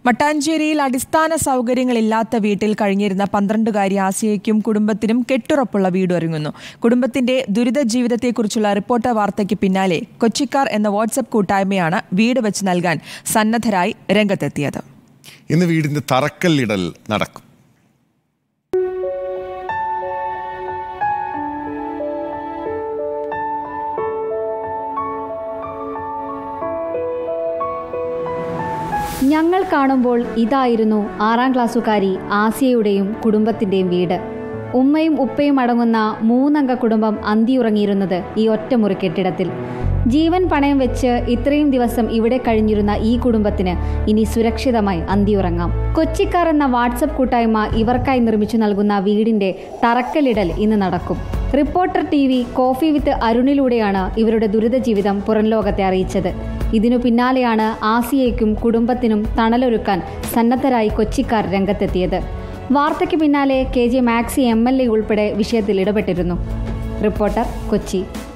മട്ടാഞ്ചേരിയിൽ അടിസ്ഥാന സൗകര്യങ്ങളില്ലാത്ത വീട്ടിൽ കഴിഞ്ഞിരുന്ന പന്ത്രണ്ടുകാരി ആസിയയ്ക്കും കുടുംബത്തിനും കെട്ടുറപ്പുള്ള വീട് ഒരുങ്ങുന്നു കുടുംബത്തിന്റെ ദുരിത ജീവിതത്തെക്കുറിച്ചുള്ള റിപ്പോർട്ടർ വാർത്തയ്ക്ക് പിന്നാലെ കൊച്ചിക്കാർ എന്ന വാട്സപ്പ് കൂട്ടായ്മയാണ് വീട് വെച്ച് നൽകാൻ സന്നദ്ധരായി രംഗത്തെത്തിയത് ഇന്ന് വീടിന്റെ തറക്കല്ലിടൽ നടക്കും ഞങ്ങൾ കാണുമ്പോൾ ഇതായിരുന്നു ആറാം ക്ലാസ്സുകാരി ആസിയയുടെയും കുടുംബത്തിന്റെയും വീട് ഉമ്മയും ഉപ്പയും അടങ്ങുന്ന മൂന്നംഗ കുടുംബം അന്തിയുറങ്ങിയിരുന്നത് ഈ ഒറ്റമുറി കെട്ടിടത്തിൽ ജീവൻ പണയം വെച്ച് ഇത്രയും ദിവസം ഇവിടെ കഴിഞ്ഞിരുന്ന ഈ കുടുംബത്തിന് ഇനി സുരക്ഷിതമായി അന്തിയുറങ്ങാം കൊച്ചിക്കാർ എന്ന വാട്സപ്പ് കൂട്ടായ്മ ഇവർക്കായി നിർമ്മിച്ചു നൽകുന്ന വീടിന്റെ തറക്കല്ലിടൽ ഇന്ന് നടക്കും reporter T V coffee with അരുണിലൂടെയാണ് ഇവരുടെ ദുരിത ജീവിതം പുറംലോകത്തെ അറിയിച്ചത് ഇതിനു പിന്നാലെയാണ് ആസിയയ്ക്കും കുടുംബത്തിനും തണലൊരുക്കാൻ സന്നദ്ധരായി കൊച്ചിക്കാർ രംഗത്തെത്തിയത് വാർത്തയ്ക്ക് പിന്നാലെ K J Maxi M L A ഉൾപ്പെടെ വിഷയത്തിൽ ഇടപെട്ടിരുന്നു റിപ്പോർട്ടർ കൊച്ചി